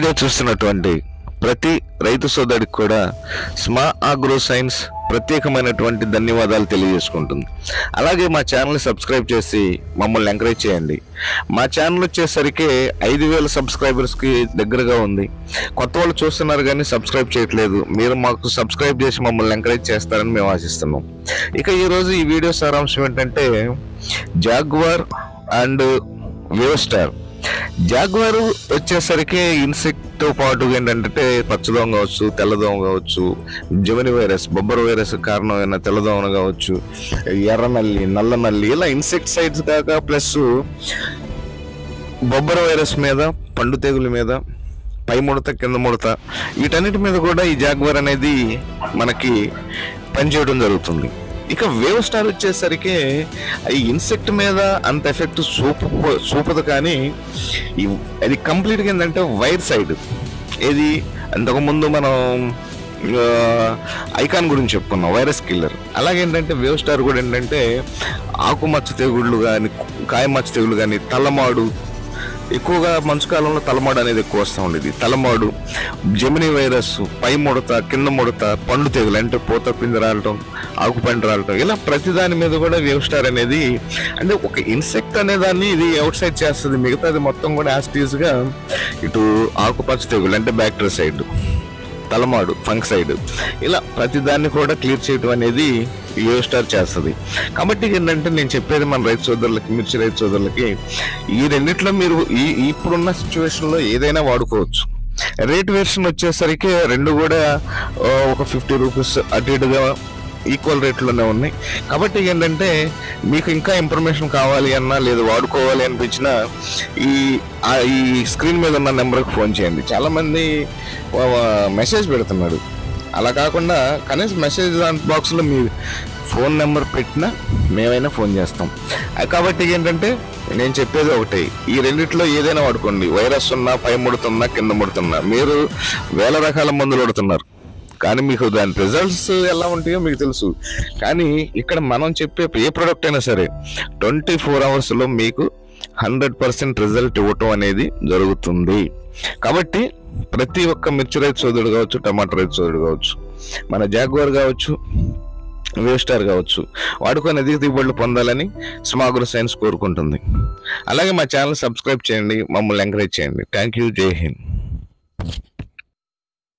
video చూస్తున్నటువంటి ప్రతి రైతు సోదరుడికి కూడా స్మా ఆగ్రో సైన్స్ ప్రత్యేకమైనటువంటి ధన్యవాదాలు తెలియజేసుకుంటుంది అలాగే మా ఛానల్ని సబ్స్క్రైబ్ చేసి మమ్మల్ని ఎంకరేజ్ చేయండి మా ఛానల్ వచ్చేసరికి ఐదు వేల సబ్స్క్రైబర్స్కి దగ్గరగా ఉంది కొత్త వాళ్ళు చూస్తున్నారు కానీ సబ్స్క్రైబ్ చేయట్లేదు మీరు మాకు సబ్స్క్రైబ్ చేసి మమ్మల్ని ఎంకరేజ్ చేస్తారని మేము ఆశిస్తున్నాం ఇక ఈరోజు ఈ వీడియో సారాంశం ఏంటంటే జాగ్వార్ అండ్ వేవ్స్టార్ జాగ్వార్ వచ్చేసరికి ఇన్సెక్ట్ తో పాటు ఏంటంటే పచ్చదోమ కావచ్చు తెల్లదోమ కావచ్చు జమిని వైరస్ బొబ్బర్ వైరస్ కారణమైన తెల్లదోమ కావచ్చు ఎర్ర నల్లి నల్ల నల్లి ఇలా ఇన్సెక్టిసైడ్స్ కాక ప్లస్ బొబ్బర వైరస్ మీద పండు తెగుల మీద పై ముడత కింద ముడత వీటన్నిటి మీద కూడా ఈ జాగ్వర్ అనేది మనకి పనిచేయడం జరుగుతుంది ఇక వేవ్ స్టార్ వచ్చేసరికి ఈ ఇన్సెక్ట్ మీద అంత ఎఫెక్ట్ చూపు చూపదు కానీ ఈ అది కంప్లీట్గా ఏంటంటే వైర్ సైడ్ ఏది అంతకుముందు మనం ఆ, ఐకాన్ గురించి చెప్పుకున్నాం వైరస్ కిల్లర్ అలాగేంటంటే వేవ్ స్టార్ కూడా ఏంటంటే ఆకుమచ్చ తెగుళ్ళు కానీ కాయ మచ్చ తెగులు కానీ తలమాడు ఎక్కువగా మంచు కాలంలో తలమాడు అనేది ఎక్కువ వస్తూ ఉండేది తలమాడు జమిని వైరస్ పై ముడత కింద ముడత పండు తెగులు అంటే పూత పిండి రాలటం ఆకు పండు రాలటం ఇలా ప్రతి దాని మీద కూడా వేవ్ స్టార్ అనేది అంటే ఒక ఇన్సెక్ట్ అనే దాన్ని ఇది అవుట్ సైడ్ చేస్తుంది మిగతాది మొత్తం కూడా యాస్టీస్ గా ఇటు ఆకుపచ్చ తెగులు అంటే బ్యాక్టీరియా సైడ్ తలమాడు ఫంక్సైడ్ ఇలా ప్రతి దాన్ని కూడా క్లియర్ చేయడం అనేది ఏ స్టార్ చేస్తుంది కాబట్టి ఏంటంటే నేను చెప్పేది మన రైతు సోదరులకి మిర్చి రైతు సోదరులకి ఈ రెండిట్లో మీరు ఈ ఇప్పుడున్న సిచ్యువేషన్ లో ఏదైనా వాడుకోవచ్చు రేట్ వేరియేషన్ వచ్చేసరికి రెండు కూడా ఆ, ఒక ఫిఫ్టీ రూపీస్ అటు ఇటుగా ఈక్వల్ రేట్లోనే ఉన్నాయి కాబట్టి ఏంటంటే మీకు ఇంకా ఇన్ఫర్మేషన్ కావాలి అన్నా లేదా వాడుకోవాలి అనిపించినా ఈ ఆ ఈ స్క్రీన్ మీద ఉన్న నెంబర్కి ఫోన్ చేయండి చాలామంది మెసేజ్ పెడుతున్నాడు అలా కాకుండా కనీసం మెసేజ్ బాక్స్లో మీ ఫోన్ నెంబర్ పెట్టినా మేమైనా ఫోన్ చేస్తాం ఆ కాబట్టి ఏంటంటే నేను చెప్పేది ఒకటే ఈ రెండిట్లో ఏదైనా వాడుకోండి వైరస్ ఉన్నా పై ముడుతున్నా కింద ముడుతున్నా మీరు వేల రకాల మందులు పడుతున్నారు కానీ మీకు దాని రిజల్ట్స్ ఎలా ఉంటాయో మీకు తెలుసు కానీ ఇక్కడ మనం చెప్పే ఏ ప్రోడక్ట్ అయినా సరే ట్వంటీ ఫోర్ అవర్స్లో మీకు హండ్రెడ్ పర్సెంట్ రిజల్ట్ ఇవ్వటం అనేది జరుగుతుంది కాబట్టి ప్రతి ఒక్క మిర్చి రైతు సోదరుడు కావచ్చు టమాటా రైతు సోదరుడు కావచ్చు మన జాగ్వార్ కావచ్చు వేస్టార్ కావచ్చు వాడుకొని అధిక దిగుబడులు పొందాలని స్మాగ్రో సైన్స్ కోరుకుంటుంది అలాగే మా ఛానల్ సబ్స్క్రైబ్ చేయండి మమ్మల్ని ఎంకరేజ్ చేయండి థ్యాంక్ యూ జై హింద్